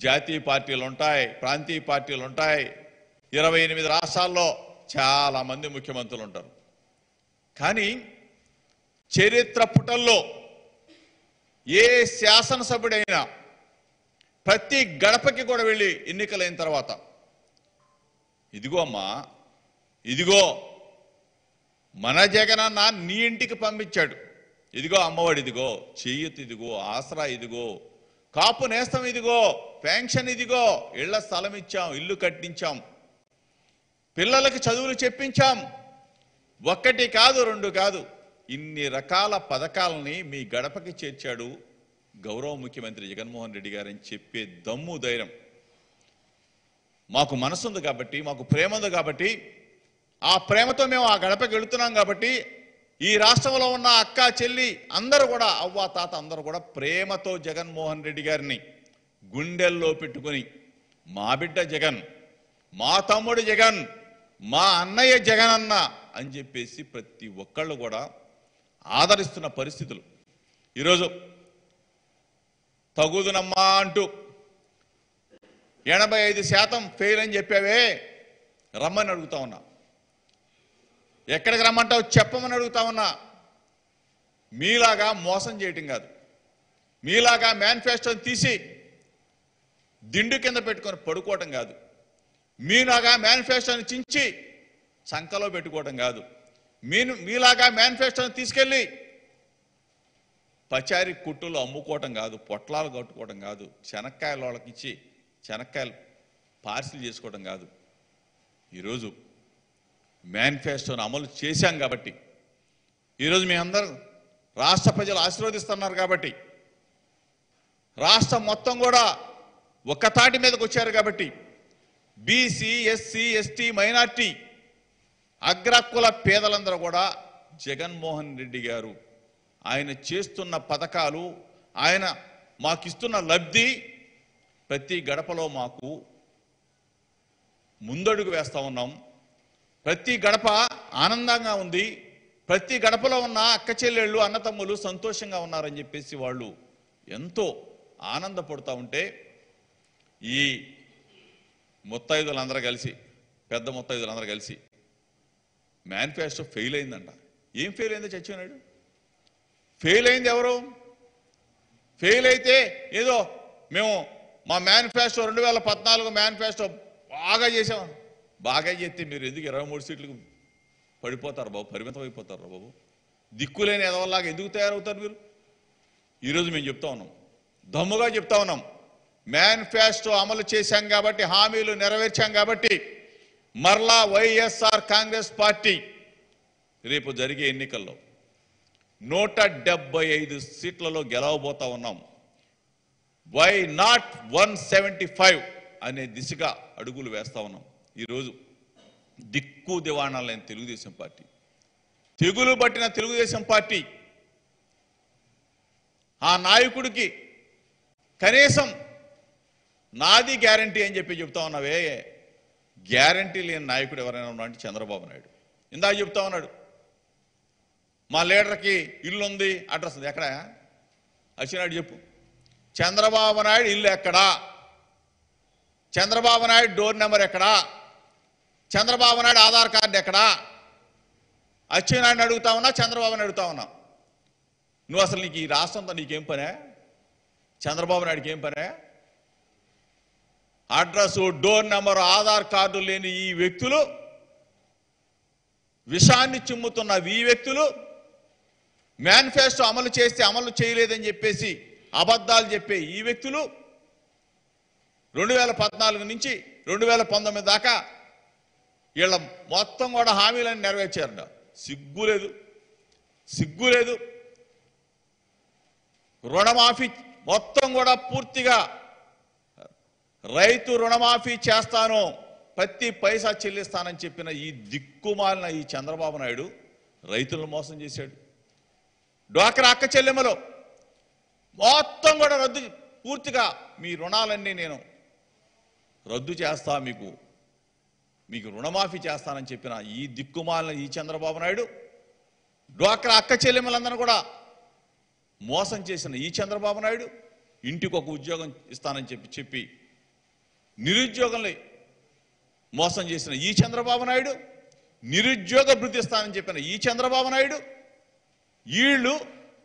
జాతీయ పార్టీలు ఉంటాయి ప్రాంతీయ పార్టీలు ఉంటాయి ఇరవై ఎనిమిది రాష్ట్రాల్లో చాలా మంది ముఖ్యమంత్రులు ఉంటారు కానీ చరిత్ర పుటల్లో ఏ శాసనసభ్యుడైనా ప్రతి గడపకి కూడా వెళ్ళి ఎన్నికలైన తర్వాత ఇదిగో అమ్మా ఇదిగో మన జగనన్న నీ ఇంటికి పంపించాడు ఇదిగో అమ్మఒడి ఇదిగో చెయ్యొత్తు ఇదిగో ఆసరా ఇదిగో కాపు నేస్తం ఇదిగో పెన్షన్ ఇదిగో ఇళ్ల స్థలం ఇచ్చాం ఇల్లు కట్టించాం పిల్లలకి చదువులు చెప్పించాం ఒక్కటి కాదు రెండు కాదు ఇన్ని రకాల పథకాలని మీ గడపకి చేర్చాడు గౌరవ ముఖ్యమంత్రి జగన్మోహన్ రెడ్డి గారని చెప్పే దమ్ము ధైర్యం మాకు మనసుంది కాబట్టి మాకు ప్రేమ ఉంది కాబట్టి ఆ ప్రేమతో మేము ఆ గడపకి వెళుతున్నాం కాబట్టి ఈ రాష్ట్రంలో ఉన్న అక్క చెల్లి అందరూ కూడా అవ్వ తాత అందరూ కూడా ప్రేమతో జగన్మోహన్ రెడ్డి గారిని గుండెల్లో పెట్టుకొని మా బిడ్డ జగన్ మా తమ్ముడు జగన్ మా అన్నయ్య జగన్ అన్న అని చెప్పేసి ప్రతి ఒక్కళ్ళు కూడా ఆదరిస్తున్న పరిస్థితులు ఈరోజు తగుదునమ్మా అంటూ ఎనభై ఐదు శాతం ఫెయిల్ అని చెప్పావే రమ్మని అడుగుతా ఉన్నా ఎక్కడికి రమ్మంటావు చెప్పమని అడుగుతా ఉన్నా మీలాగా మోసం చేయటం కాదు మీలాగా మేనిఫెస్టోని తీసి దిండు కింద పెట్టుకొని పడుకోవటం కాదు మీలాగా మేనిఫెస్టోని చించి సంకలో పెట్టుకోవటం కాదు మీను మీలాగా మేనిఫెస్టోని తీసుకెళ్ళి పచారి కుట్టులు అమ్ముకోవటం కాదు పొట్లాలు కట్టుకోవటం కాదు శనక్కాయల వాళ్ళకి ఇచ్చి శనక్కాయలు పార్సిల్ చేసుకోవటం కాదు ఈరోజు మేనిఫెస్టోను అమలు చేశాం కాబట్టి ఈరోజు మీ అందరూ రాష్ట్ర ప్రజలు ఆశీర్వదిస్తున్నారు కాబట్టి రాష్ట్రం మొత్తం కూడా ఒక్క తాటి మీదకి వచ్చారు కాబట్టి బీసీ ఎస్సీ ఎస్టీ మైనార్టీ అగ్రకుల పేదలందరూ కూడా జగన్మోహన్ రెడ్డి గారు ఆయన చేస్తున్న పథకాలు ఆయన మాకిస్తున్న లబ్ధి ప్రతి గడపలో మాకు ముందడుగు వేస్తా ఉన్నాం ప్రతి గడప ఆనందంగా ఉంది ప్రతి గడపలో ఉన్న అక్క చెల్లెళ్ళు అన్నతమ్ములు సంతోషంగా ఉన్నారని చెప్పేసి వాళ్ళు ఎంతో ఆనందపడుతూ ఉంటే ఈ ముత్తైదులందరూ కలిసి పెద్ద ముత్తైదులందరూ కలిసి మేనిఫెస్టో ఫెయిల్ అయిందంట ఏం ఫెయిల్ అయిందో చచ్చిపోయినాడు ఫెయిల్ అయింది ఎవరు ఫెయిల్ అయితే ఏదో మేము మా మేనిఫెస్టో రెండు వేల పద్నాలుగు మేనిఫెస్టో బాగా చేసాం బాగా చేస్తే మీరు ఎందుకు ఇరవై మూడు సీట్లకు పడిపోతారు బాబు పరిమితం అయిపోతారు బాబు దిక్కులేని ఎదవల్లాగా ఎందుకు తయారవుతారు మీరు ఈరోజు మేము చెప్తా ఉన్నాం దమ్ముగా చెప్తా ఉన్నాం మేనిఫెస్టో అమలు చేశాం కాబట్టి హామీలు నెరవేర్చాం కాబట్టి మరలా వైఎస్ఆర్ కాంగ్రెస్ పార్టీ రేపు జరిగే ఎన్నికల్లో నూట డెబ్బై ఐదు సీట్లలో గెలవబోతా ఉన్నాం why not one seventy five అనే దిశగా అడుగులు వేస్తా ఉన్నాం ఈరోజు దిక్కు దివాణాలు లేని తెలుగుదేశం పార్టీ తెగులు పట్టిన తెలుగుదేశం పార్టీ ఆ నాయకుడికి కనీసం నాది గ్యారంటీ అని చెప్పి చెప్తా ఉన్నావే గ్యారంటీ లేని నాయకుడు ఎవరైనా ఉన్నా అంటే చంద్రబాబు నాయుడు ఇందాక చెప్తా ఉన్నాడు మా లీడర్కి ఇల్లు ఉంది అడ్రస్ ఉంది ఎక్కడ వచ్చినాడు చెప్పు చంద్రబాబు నాయుడు ఇల్లు ఎక్కడా చంద్రబాబు నాయుడు డోర్ నెంబర్ ఎక్కడా చంద్రబాబు నాయుడు ఆధార్ కార్డు ఎక్కడా అచ్చెన్నాయుడిని అడుగుతా ఉన్నా చంద్రబాబుని అడుగుతా ఉన్నా నువ్వు అసలు నీకు ఈ రాష్ట్రంతో నీకేం పనే చంద్రబాబు నాయుడుకి ఏం పనే address door number Aadhaar card లేని ఈ వ్యక్తులు విషాన్ని చిమ్ముతున్న ఈ వ్యక్తులు మేనిఫెస్టో అమలు చేస్తే అమలు చేయలేదని చెప్పేసి అబద్ధాలు చెప్పే ఈ వ్యక్తులు రెండు వేల పద్నాలుగు నుంచి రెండు వేల పంతొమ్మిది దాకా వీళ్ళ మొత్తం కూడా హామీలను నెరవేర్చారంట సిగ్గు లేదు సిగ్గు లేదు రుణమాఫీ మొత్తం కూడా పూర్తిగా రైతు రుణమాఫీ చేస్తాను ప్రతి పైసా చెల్లిస్తానని చెప్పిన ఈ దిక్కుమాలిన ఈ చంద్రబాబు నాయుడు రైతులను మోసం చేశాడు డ్వాక్రా అక్క చెల్లెమ్మలో మొత్తం కూడా రద్దు పూర్తిగా మీ రుణాలన్నీ నేను రద్దు చేస్తా మీకు మీకు రుణమాఫీ చేస్తానని చెప్పిన ఈ దిక్కుమాలిన ఈ చంద్రబాబు నాయుడు డ్వాక్రా అక్క చెల్లెమ్మలందరూ కూడా మోసం చేసిన ఈ చంద్రబాబు నాయుడు ఇంటికి ఒక ఉద్యోగం ఇస్తానని చెప్పి చెప్పి నిరుద్యోగంలో మోసం చేసిన ఈ చంద్రబాబు నాయుడు నిరుద్యోగ భృతి ఇస్తానని చెప్పిన ఈ చంద్రబాబు నాయుడు వీళ్ళు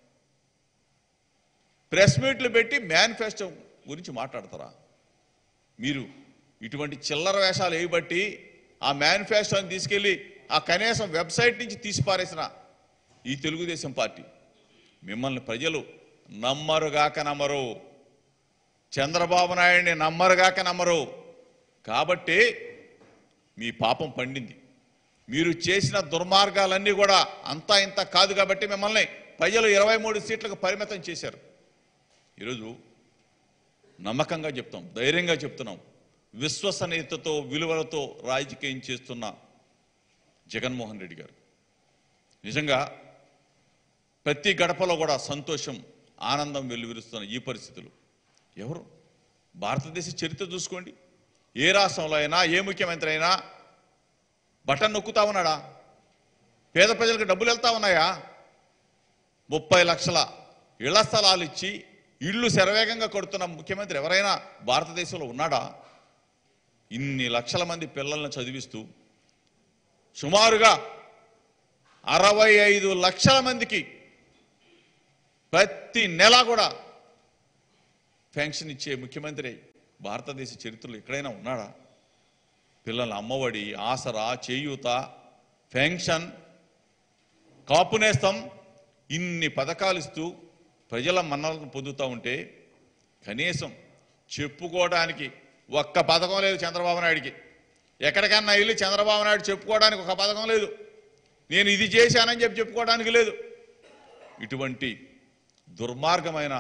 ప్రెస్ మీట్లు పెట్టి మేనిఫెస్టో గురించి మాట్లాడతారా మీరు ఇటువంటి చిల్లర వేషాలు వేయబట్టి ఆ మేనిఫెస్టోని తీసుకెళ్ళి ఆ కనీసం వెబ్సైట్ నుంచి తీసి పారేసిన ఈ తెలుగుదేశం పార్టీ మిమ్మల్ని ప్రజలు నమ్మరుగాక నమ్మరు చంద్రబాబు నాయుడిని నమ్మరుగాక నమ్మరు కాబట్టి మీ పాపం పండింది మీరు చేసిన దుర్మార్గాలన్నీ కూడా అంతా ఇంత కాదు కాబట్టి మిమ్మల్ని ప్రజలు ఇరవై మూడు సీట్లకు పరిమితం చేశారు ఈరోజు నమ్మకంగా చెప్తాం ధైర్యంగా చెప్తున్నాం విశ్వసనీయతతో విలువలతో రాజకీయం చేస్తున్న జగన్మోహన్ రెడ్డి గారు నిజంగా ప్రతి గడపలో కూడా సంతోషం ఆనందం వెల్లువిరుస్తున్న ఈ పరిస్థితులు ఎవరు భారతదేశ చరిత్ర చూసుకోండి ఏ రాష్ట్రంలో అయినా ఏ ముఖ్యమంత్రి అయినా బటన్ నొక్కుతా ఉన్నాడా పేద ప్రజలకు డబ్బులు వెళ్తా ఉన్నాయా ముప్పై లక్షల ఇళ్ల స్థలాలు ఇచ్చి ఇళ్ళు శరవేగంగా కొడుతున్న ముఖ్యమంత్రి ఎవరైనా భారతదేశంలో ఉన్నాడా ఇన్ని లక్షల మంది పిల్లల్ని చదివిస్తూ సుమారుగా అరవై ఐదు లక్షల మందికి ప్రతి నెల కూడా పెన్షన్ ఇచ్చే ముఖ్యమంత్రి భారతదేశ చరిత్రలో ఎక్కడైనా ఉన్నాడా పిల్లల అమ్మఒడి ఆసరా చేయూత పెన్షన్ కాపు నేస్తం ఇన్ని పథకాలు ఇస్తూ ప్రజల మన్నలను పొందుతూ ఉంటే కనీసం చెప్పుకోవడానికి ఒక్క పథకం లేదు చంద్రబాబు నాయుడికి ఎక్కడికన్నా వెళ్ళి చంద్రబాబు నాయుడు చెప్పుకోవడానికి ఒక పథకం లేదు నేను ఇది చేశానని చెప్పి చెప్పుకోవడానికి లేదు ఇటువంటి దుర్మార్గమైన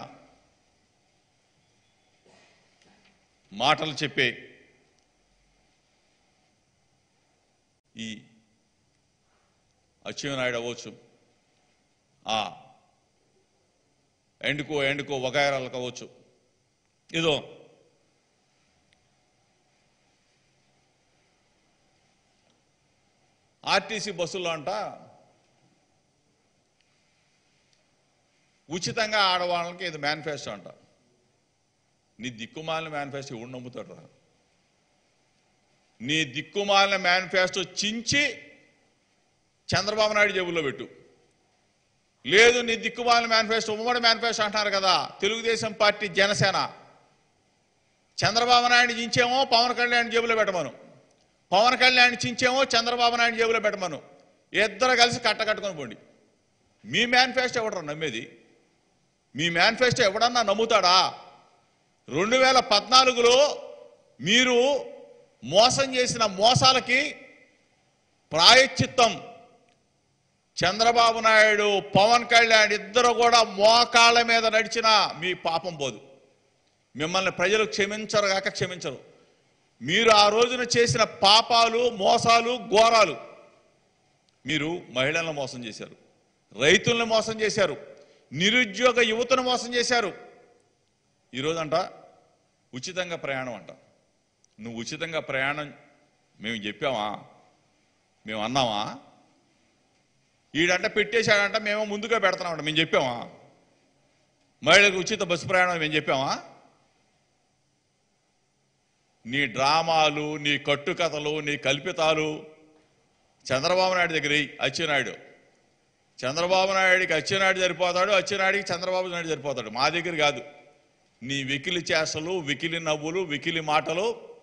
మాటలు చెప్పే ఈ అచ్చెన్నాయుడు అవ్వచ్చు ఆ ఎండుకో ఎండుకో వగాయరాలు కావచ్చు ఏదో ఆర్టీసీ బస్సుల్లో అంట ఉచితంగా ఆడవాళ్ళకి ఇది మేనిఫెస్టో అంట నీ దిక్కుమాలిన మేనిఫెస్టో ఎవడు నమ్ముతాడు రా నీ దిక్కుమాలిన మేనిఫెస్టో చించి చంద్రబాబు నాయుడు జేబుల్లో పెట్టు లేదు నీ దిక్కుమాలిన మేనిఫెస్టో ఉమ్మడి మేనిఫెస్టో అంటున్నారు కదా తెలుగుదేశం పార్టీ జనసేన చంద్రబాబు నాయుడు చించేమో పవన్ కళ్యాణ్ జేబులో పెట్టమను పవన్ కళ్యాణ్ చించేమో చంద్రబాబు నాయుడు జేబులో పెట్టమను ఇద్దరు కలిసి కట్టకట్టుకొని పోండి మీ మేనిఫెస్టో ఎవడరా నమ్మేది మీ మేనిఫెస్టో ఎవడన్నా నమ్ముతాడా రెండు వేల పద్నాలుగులో మీరు మోసం చేసిన మోసాలకి ప్రాయశ్చిత్తం చంద్రబాబు నాయుడు పవన్ కళ్యాణ్ ఇద్దరు కూడా మోకాళ్ళ మీద నడిచిన మీ పాపం పోదు మిమ్మల్ని ప్రజలు క్షమించరు కాక క్షమించరు మీరు ఆ రోజున చేసిన పాపాలు మోసాలు ఘోరాలు మీరు మహిళలను మోసం చేశారు రైతులను మోసం చేశారు నిరుద్యోగ యువతను మోసం చేశారు ఈరోజంట ఉచితంగా ప్రయాణం అంట నువ్వు ఉచితంగా ప్రయాణం మేము చెప్పామా మేము అన్నామా ఈడంట పెట్టేశాడంట మేము ముందుగా పెడుతున్నామంట మేము చెప్పామా మహిళలకు ఉచిత బస్సు ప్రయాణం మేము చెప్పామా నీ డ్రామాలు నీ కట్టుకథలు నీ కల్పితాలు చంద్రబాబు నాయుడు దగ్గర ఎయ్, అచ్చెన్నాయుడు చంద్రబాబు నాయుడికి అచ్చెన్నాయుడు సరిపోతాడు అచ్చెన్నాయుడికి చంద్రబాబు నాయుడు సరిపోతాడు మా దగ్గర కాదు నీ వికిలి చేష్టలు వికిలి నవ్వులు వికిలి మాటలు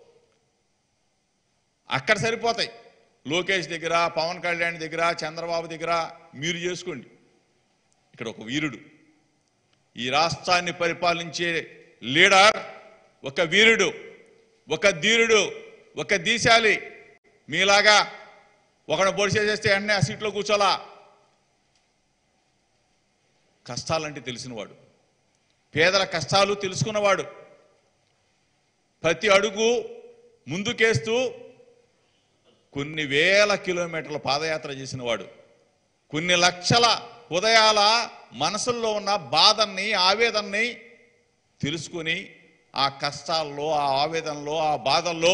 అక్కడ సరిపోతాయి లోకేష్ దగ్గర పవన్ కళ్యాణ్ దగ్గర చంద్రబాబు దగ్గర మీరు చేసుకోండి ఇక్కడ ఒక వీరుడు ఈ రాష్ట్రాన్ని పరిపాలించే లీడర్ ఒక వీరుడు ఒక ధీరుడు ఒక దీశాలి మీలాగా ఒకడు పొడిచేసేస్తే వెంటనే ఆ సీట్లో కూర్చోలా కష్టాలంటే తెలిసినవాడు పేదల కష్టాలు తెలుసుకున్నవాడు ప్రతి అడుగు ముందుకేస్తూ కొన్ని వేల కిలోమీటర్ల పాదయాత్ర చేసినవాడు కొన్ని లక్షల ఉదయాల మనసుల్లో ఉన్న బాధల్ని ఆవేదనని తెలుసుకుని ఆ కష్టాల్లో ఆ ఆవేదనలో ఆ బాధల్లో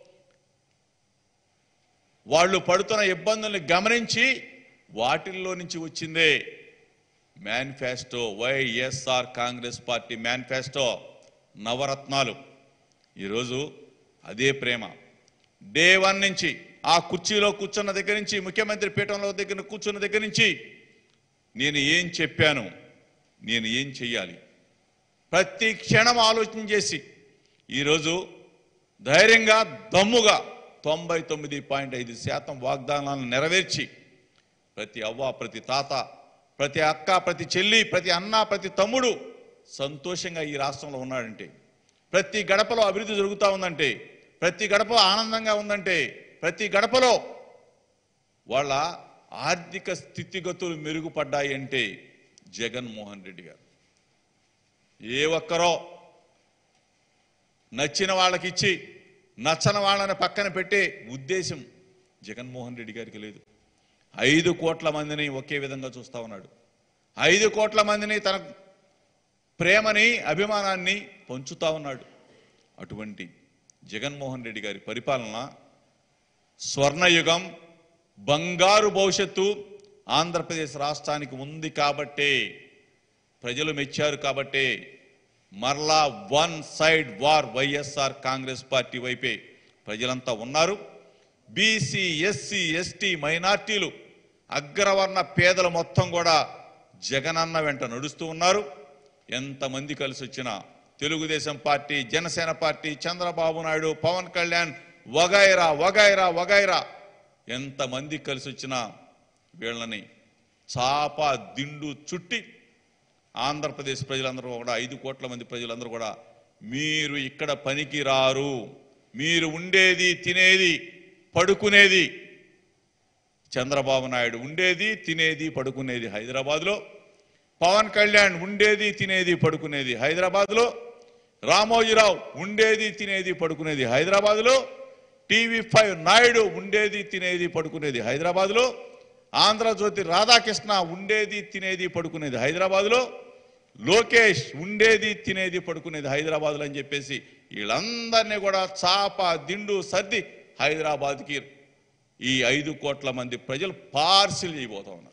వాళ్ళు పడుతున్న ఇబ్బందుల్ని గమనించి వాటిల్లో నుంచి వచ్చిందే manifesto YSR Congress party manifesto నవరత్నాలు ఈరోజు అదే ప్రేమ డే వన్ నుంచి ఆ కుర్చీలో కూర్చున్న దగ్గర నుంచి ముఖ్యమంత్రి పీఠంలో దగ్గర కూర్చున్న దగ్గర నుంచి నేను ఏం చెప్పాను నేను ఏం చెయ్యాలి ప్రతి క్షణం ఆలోచన చేసి ఈరోజు ధైర్యంగా దమ్ముగా తొంభై తొమ్మిది పాయింట్ ఐదు శాతం వాగ్దానాలను నెరవేర్చి ప్రతి అవ్వ ప్రతి తాత ప్రతి అక్క ప్రతి చెల్లి ప్రతి అన్న ప్రతి తమ్ముడు సంతోషంగా ఈ రాష్ట్రంలో ఉన్నాడంటే ప్రతి గడపలో అభివృద్ధి జరుగుతూ ఉందంటే ప్రతి గడప ఆనందంగా ఉందంటే ప్రతి గడపలో వాళ్ళ ఆర్థిక స్థితిగతులు మెరుగుపడ్డాయి అంటే జగన్మోహన్ రెడ్డి గారు ఏ ఒక్కరో నచ్చిన వాళ్ళకి ఇచ్చి నచ్చని వాళ్ళని పక్కన పెట్టే ఉద్దేశం జగన్మోహన్ రెడ్డి గారికి లేదు ఐదు కోట్ల మందిని ఒకే విధంగా చూస్తా ఉన్నాడు ఐదు కోట్ల మందిని తన ప్రేమని అభిమానాన్ని పంచుతా ఉన్నాడు అటువంటి జగన్మోహన్ రెడ్డి గారి పరిపాలన స్వర్ణయుగం బంగారు భవిష్యత్తు ఆంధ్రప్రదేశ్ రాష్ట్రానికి ఉంది కాబట్టే ప్రజలు మెచ్చారు కాబట్టే మరలా one side war YSR Congress party వైపే ప్రజలంతా ఉన్నారు బీసీ ఎస్సీ ఎస్టీ మైనార్టీలు అగ్రవర్ణ పేదలు మొత్తం కూడా జగనన్న వెంట నడుస్తూ ఉన్నారు ఎంతమంది కలిసి వచ్చినా తెలుగుదేశం పార్టీ జనసేన పార్టీ చంద్రబాబు నాయుడు పవన్ కళ్యాణ్ వగైరా వగైరా వగైరా ఎంతమంది కలిసి వచ్చినా వీళ్ళని చాప దిండు చుట్టి ఆంధ్రప్రదేశ్ ప్రజలందరూ కూడా ఐదు కోట్ల మంది ప్రజలందరూ కూడా మీరు ఇక్కడ పనికి రారు మీరు ఉండేది తినేది పడుకునేది చంద్రబాబు నాయుడు ఉండేది తినేది పడుకునేది హైదరాబాద్లో పవన్ కళ్యాణ్ ఉండేది తినేది పడుకునేది హైదరాబాద్లో రామోజీరావు ఉండేది తినేది పడుకునేది హైదరాబాద్లో టీవీ ఫైవ్ నాయుడు ఉండేది తినేది పడుకునేది హైదరాబాద్లో ఆంధ్రజ్యోతి రాధాకృష్ణ ఉండేది తినేది పడుకునేది హైదరాబాద్లో లోకేష్ ఉండేది తినేది పడుకునేది హైదరాబాద్లో అని చెప్పేసి వీళ్ళందరినీ కూడా చాప దిండు సర్ది హైదరాబాద్కి ఈ ఐదు కోట్ల మంది ప్రజలు పార్సిల్ చేయబోతా ఉన్నారు